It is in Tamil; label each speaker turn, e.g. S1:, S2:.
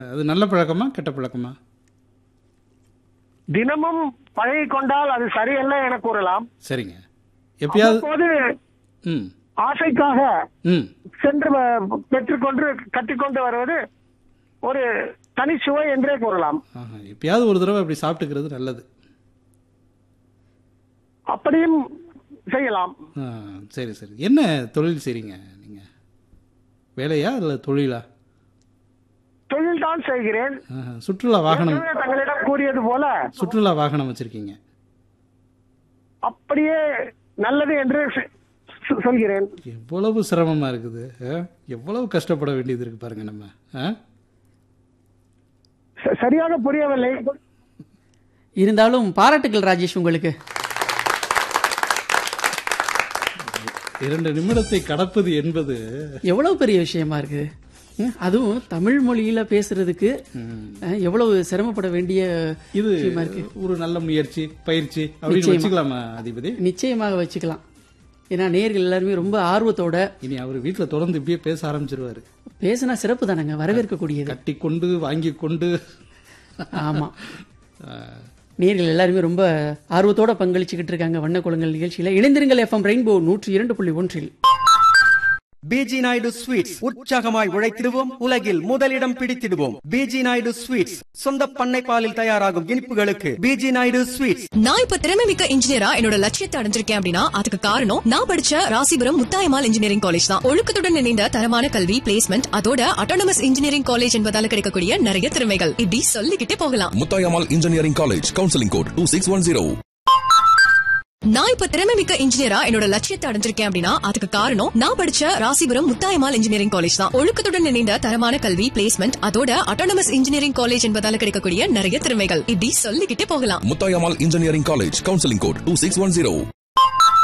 S1: அது நல்ல பழக்கமா கெட்ட பழக்கமா
S2: தினமும் பழகி கொண்டால் அது சரியல்ல என கூறலாம்
S1: சரிங்க எப்பயாவது
S2: அப்போது
S1: ம்
S2: ஆசைக்காக
S1: ம்
S2: சென்று வ- பெற்றுக்கொண்டு கற்றுக்கொண்டு வருவது ஒரு தனிச்சுவை என்றே கூறலாம்
S1: ஆஹா, எப்பயாவது ஒரு தடவை அப்படி சாப்பிட்டுக்கிறது நல்லது
S2: அப்படியும் செய்யலாம்
S1: ஆ, சரி சரி என்ன தொழில் செய்றீங்க நீங்க வேலையா இல்லை தொழிலா
S2: தொழில் தான் செய்கிறேன்
S1: ஆஹா, சுற்றுலா வாகனம்
S2: ஏற்கனவே தங்களிடம் கூறியது போல
S1: சுற்றுலா வாகனம் வச்சிருக்கீங்க
S2: அப்படியே நல்லது என்று சொ- சொ- சொல்கிறேன்
S1: எவ்வளவு சிரமமா இருக்குது ஆ? எவ்வளவு கஷ்டப்பட வேண்டியது இருக்கு பாருங்க நம்ம ஆ?
S2: ச- சரியாக புரியவில்லை
S3: இருந்தாலும் பாராட்டுகள் ராஜேஷ் உங்களுக்கு
S1: இரண்டு நிமிடத்தை கடப்பது என்பது
S3: எவ்வளவு பெரிய விஷயமா இருக்குது ம், அதுவும் தமிழ் மொழியில பேசுறதுக்கு அஹ், எவ்வளவு சிரமப்பட வேண்டிய
S1: இது
S3: விஷயமா இருக்கு
S1: ஒரு நல்ல முயற்சி பயிற்சி அப்படின்னு
S3: நிச்சயமா.
S1: வச்சுக்கலாமா அதிபதி
S3: நிச்சயமாக வச்சுக்கலாம் ஏன்னா நேர்கள் எல்லாருமே ரொம்ப ஆர்வத்தோட
S1: இனி அவர் வீட்டுல தொடர்ந்து இப்படியே பேச ஆரம்பிச்சிருவாரு
S3: பேசினா சிறப்பு தானங்க வரவேற்கக்கூடியது
S1: கட்டி கொண்டு வாங்கி கொண்டு
S3: ஆமா நேர்கள் எல்லாருமே ரொம்ப ஆர்வத்தோட பங்களிச்சுக்கிட்டு இருக்காங்க வண்ண குளங்கள் நிகழ்ச்சியில இணைந்திருங்கள் எஃப்எம் ரெயின்போ நூற்றி இரண்டு புள்ளி ஒன்றில்
S4: பிஜி நாயுடு ஸ்வீட்ஸ் உற்சாகமாய் உழைத்திடுவோம் உலகில் முதலிடம் பிடித்திடுவோம் பிஜி நாயுடு ஸ்வீட்ஸ் சொந்த பண்ணை பாலில் தயாராகும் இனிப்புகளுக்கு பிஜி நாயுடு ஸ்வீட்ஸ்
S5: நான் இப்ப திறமை மிக்க இன்ஜினியரா என்னோட லட்சியத்தை அடைஞ்சிருக்கேன் அப்படின்னா அதுக்கு காரணம் நான் படிச்ச ராசிபுரம் முத்தாயமால் இன்ஜினியரிங் காலேஜ் தான் ஒழுக்கத்துடன் இணைந்த தரமான கல்வி பிளேஸ்மெண்ட் அதோட அட்டானமஸ் இன்ஜினியரிங் காலேஜ் என்பதால கிடைக்கக்கூடிய நிறைய திறமைகள் இப்படி சொல்லிக்கிட்டே போகலாம்
S6: Mutayamal Engineering College, Counseling Code 2610.
S5: நான் இப்ப திறமை மிக்க இன்ஜினியரா என்னோட லட்சியத்தை அடைஞ்சிருக்கேன் அப்படின்னா அதுக்கு காரணம் நான் படிச்ச ராசிபுரம் முத்தாயமால் இன்ஜினியரிங் காலேஜ் தான் ஒழுக்கத்துடன் இணைந்த தரமான கல்வி பிளேஸ்மெண்ட் அதோட அட்டானமஸ் இன்ஜினியரிங் காலேஜ் என்பதால கிடைக்கக்கூடிய நிறைய திறமைகள் இப்படி சொல்லிக்கிட்டே போகலாம்
S6: Mutayamal Engineering College, Counseling Code 2610.